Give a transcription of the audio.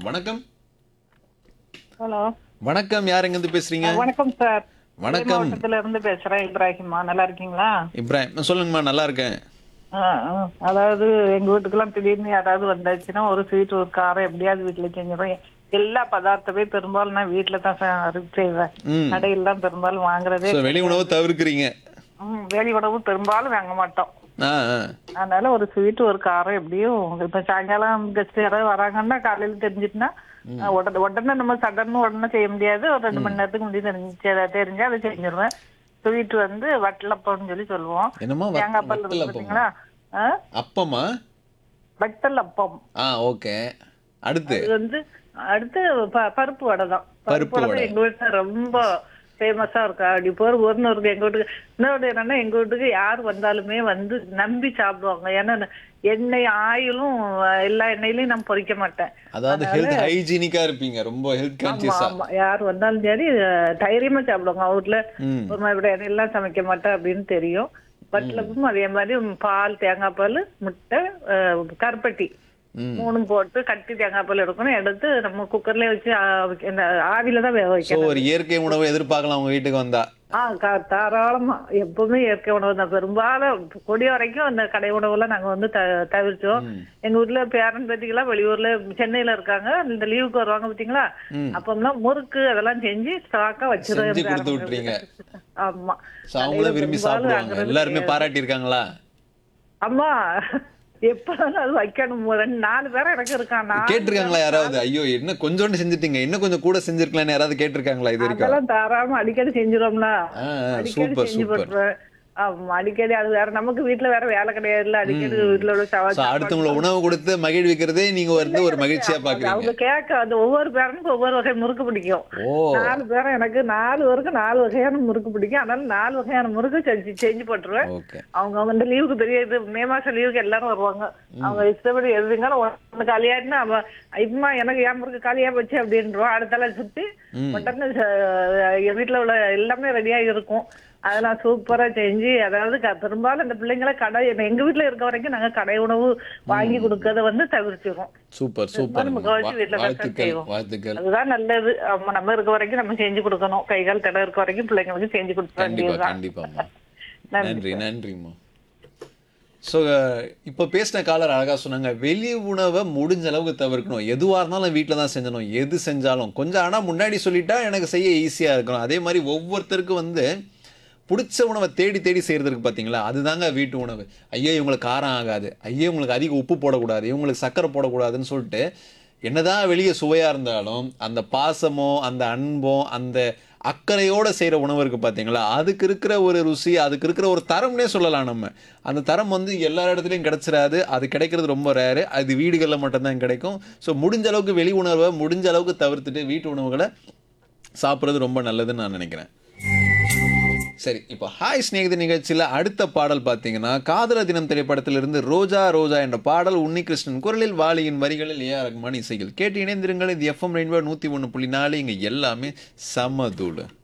வணக்கம் ஹலோ வணக்கம் யார் எங்கேருந்து பேசுறீங்க வணக்கம் சார் வணக்கம். மாவட்டத்துல இருந்து பேசுறேன் இப்ராஹிமா நல்லா இருக்கீங்களா இப்ராஹிம் சொல்லுங்கம்மா நல்லா இருக்கேன் ஆ, ஆ. அதாவது எங்க வீட்டுக்கெல்லாம் திடீர்னு யாராவது வந்தாச்சுன்னா ஒரு ஸ்வீட் ஒரு காரம் எப்படியாவது வீட்டுல செஞ்சிடும் எல்லா பதார்த்தமே பெரும்பாலும் நான் வீட்டுல தான் ச- செய்வேன் ம் கடையில் தான் பெரும்பாலும் வாங்குறதே ஸோ வெளி உணவு தவிர்க்கிறீங்க ம், வெளி உணவு பெரும்பாலும் வாங்க மாட்டோம் ஆ ஆ அதனால ஒரு ஸ்வீட் ஒரு காரம் எப்படியும் இப்ப சாயங்காலம் கெஸ்ட் யாராவது வராங்கன்னா காலையில தெரிஞ்சிட்டுனா உடனே உடனே நம்ம சடன்னு உடனே செய்ய முடியாது ஒரு ரெண்டு மணி நேரத்துக்கு முன்னாடி தெரிஞ்சு தெரிஞ்சா அதை செஞ்சிருவேன் ஸ்வீட் வந்து வட்டலப்பம்னு சொல்லி சொல்லுவோம் என்னம்மா வ- தேங்காய் பால் வத்தல் இருக்கு அப்பமா? பாத்தீங்களா ஆ? அப்பமா வட்டல் அப்பம் ஆ ஓகே அடுத்து இது வந்து அடுத்து ப- பருப்பு வடை தான் பருப்பு வடை வடை. எங்க வீட்டுல ரொம்ப ஃபேமஸா இருக்கா அப்படி போற ஒன்னு இருக்கு எங்க வீட்டுக்கு இன்னொரு என்னன்னா எங்க வீட்டுக்கு யார் வந்தாலுமே வந்து நம்பி சாப்பிடுவாங்க ஏன்னா எண்ணெய் ஆயிலும் எல்லா எண்ணெயிலையும் நான் பொரிக்க மாட்டேன் அதாவது ஹெல்த் ஹைஜீனிக்கா இருப்பீங்க ரொம்ப ஹெல்த் ஆமா கான்சியஸா ஆமா யார் வந்தாலும் சரி அஹ், தைரியமா சாப்பிடுவாங்க அவங்க வீட்டுல ம் ஒரு மாதிரி எண்ணெய் எல்லாம் சமைக்க மாட்டேன் அப்படின்னு தெரியும் பட்லப்பும் அதே மாதிரி பால் தேங்காய் பால் முட்டை அஹ், கருப்பட்டி ம் மூணும் போட்டு கட்டி தேங்காய் பால் எடுக்கணும் எடுத்து நம்ம குக்கர்ல வச்சு ஆ, இந்த ஆவில தான் வேக ஸோ வைக்கணும் ஒரு இயற்கை உணவு எதிர்பார்க்கலாம் உங்க வீட்டுக்கு வந்தா ஆ க- தாராளமா எப்பவுமே இயற்கை உணவு தான் பெரும்பாலும் கொடிய வரைக்கும் அந்த கடை உணவுலாம் நாங்க வந்து த- தவிர்த்தோம் ம். எங்க வீட்டுல பேரன் பேத்திக்கெல்லாம் வெளியூர்ல சென்னையில இருக்காங்க இந்த லீவுக்கு வருவாங்க பாத்தீங்களா ம். அப்பம்லாம் முறுக்கு அதெல்லாம் செஞ்சு ஸ்டாக்கா செஞ்சு கொடுத்து வச்சிருவேன் விட்டுறீங்க ஆமா ஸோ அவங்களும் விரும்பி பெரும்பாலும் சாப்பிடுவாங்க வாங்குறது எல்லாருமே பாராட்டி இருக்காங்களா அம்மா எப்பதான் அது வைக்கணும் ரெண்டு நாலு பேரும் எனக்கு இருக்கான் நாலு கேட்டிருக்காங்களா யாராவது ஐயோ என்ன கொஞ்சோண்டு செஞ்சுட்டீங்க இன்னும் கொஞ்சம் கூட செஞ்சிருக்கலாம்னு யாராவது கேட்டிருக்காங்களா இது வரைக்கும் அதெல்லாம் தாராளமா அடிக்கடி செஞ்சிரோம்னா ஆ ஆ, அடிக்கடி சூப்பர் செஞ்சு சூப்பர் போட்டுருவேன் ஆமா அடிக்கடி அது வேற நமக்கு வீட்டுல வேற வேலை கிடையாதுல்ல அடிக்கடி வீட்டுல உள்ள சவா- ஸோ அடுத்தவங்களை உணவு கொடுத்து மகிழ்விக்கிறதே நீங்க வந்து ஒரு மகிழ்ச்சியா பாக்குறீங்க அவங்க கேட்க அந்த ஒவ்வொரு பேரனுக்கும் ஒவ்வொரு வகை முறுக்கு பிடிக்கும் ஓ நாலு பேரும் எனக்கு நாலு பேருக்கு நாலு வகையான முறுக்கு பிடிக்கும் அதனால நாலு வகையான முறுக்கு செஞ்சு செஞ்சு போட்டுருவேன் ஓகே அவங்க அவங்க இந்த லீவுக்கு பெரிய இது மே மாசம் லீவுக்கு எல்லாரும் வருவாங்க அவங்க இஷ்டப்படி எதுனாலும் ஒண்ணு காலியாட்டுனா அவ இப்பமா எனக்கு என் முறுக்கு காலியா போச்சு அப்படின்றோம் அடுத்தால சுத்தி ம். உடனே ச- என் வீட்டுல உள்ள எல்லாமே ரெடியா இருக்கும் அதெல்லாம் சூப்பரா செஞ்சு அதாவது க- பெரும்பாலும் இந்த பிள்ளைங்களை கடை எங்க வீட்டுல இருக்க வரைக்கும் நாங்க கடை உணவு வாங்கி கொடுக்கறத வந்து தவிர்த்துறோம் சூப்பர் சூப்பர் நம்ம கவனிச்சு வீட்டுல தான் வாழ்த்துக்கள் செய்வோம். வாழ்த்துக்கள் அதுதான் நல்லது ஆமா நம்ம இருக்க வரைக்கும் நம்ம செஞ்சு கொடுக்கணும் கை கால் தடை இருக்க வரைக்கும் பிள்ளைங்களுக்கு செஞ்சு கொடுக்க கண்டிப்பா வேண்டியதுதான் கண்டிப்பாம்மா நன்றி நன்றி நன்றிம்மா ஸோ இப்போ பேசின காலர் அழகா சொன்னாங்க வெளி உணவை முடிஞ்ச அளவுக்கு தவிர்க்கணும் எதுவாக இருந்தாலும் வீட்டில் தான் செஞ்சணும் எது செஞ்சாலும் கொஞ்சம் ஆனால் முன்னாடி சொல்லிட்டா எனக்கு செய்ய ஈஸியாக இருக்கணும் அதே மாதிரி ஒவ்வொருத்தருக்கும் வந்து பிடிச்ச உணவை தேடி தேடி செய்கிறதுக்கு பார்த்தீங்களா அதுதாங்க வீட்டு உணவு ஐயோ இவங்களுக்கு காரம் ஆகாது ஐயோ இவங்களுக்கு அதிக உப்பு போடக்கூடாது இவங்களுக்கு சர்க்கரை போடக்கூடாதுன்னு சொல்லிட்டு என்னதான் வெளியே சுவையாக இருந்தாலும் அந்த பாசமோ அந்த அன்போ அந்த அக்கறையோட செய்கிற உணவு இருக்குது பார்த்தீங்களா அதுக்கு இருக்கிற ஒரு ருசி அதுக்கு இருக்கிற ஒரு தரம்னே சொல்லலாம் நம்ம அந்த தரம் வந்து எல்லா இடத்துலையும் கிடைச்சிடாது அது கிடைக்கிறது ரொம்ப ரேரு அது வீடுகளில் மட்டும்தான் கிடைக்கும் ஸோ முடிஞ்ச அளவுக்கு வெளி உணவை முடிஞ்ச அளவுக்கு தவிர்த்துட்டு வீட்டு உணவுகளை சாப்பிட்றது ரொம்ப நல்லதுன்னு நான் நினைக்கிறேன் சரி இப்போ ஹாய் ஸ்நேகித நிகழ்ச்சியில் அடுத்த பாடல் பார்த்தீங்கன்னா காதல தினம் திரைப்படத்திலிருந்து ரோஜா ரோஜா என்ற பாடல் உன்னிகிருஷ்ணன் குரலில் வாலியின் வரிகளில் ஏ ரகுமான் இசைகள் கேட்டு இணைந்திருங்கள் இது எஃப்எம் ரெயின்போ நூற்றி ஒன்று புள்ளி நாலு இங்கே எல்லாமே சமதூள்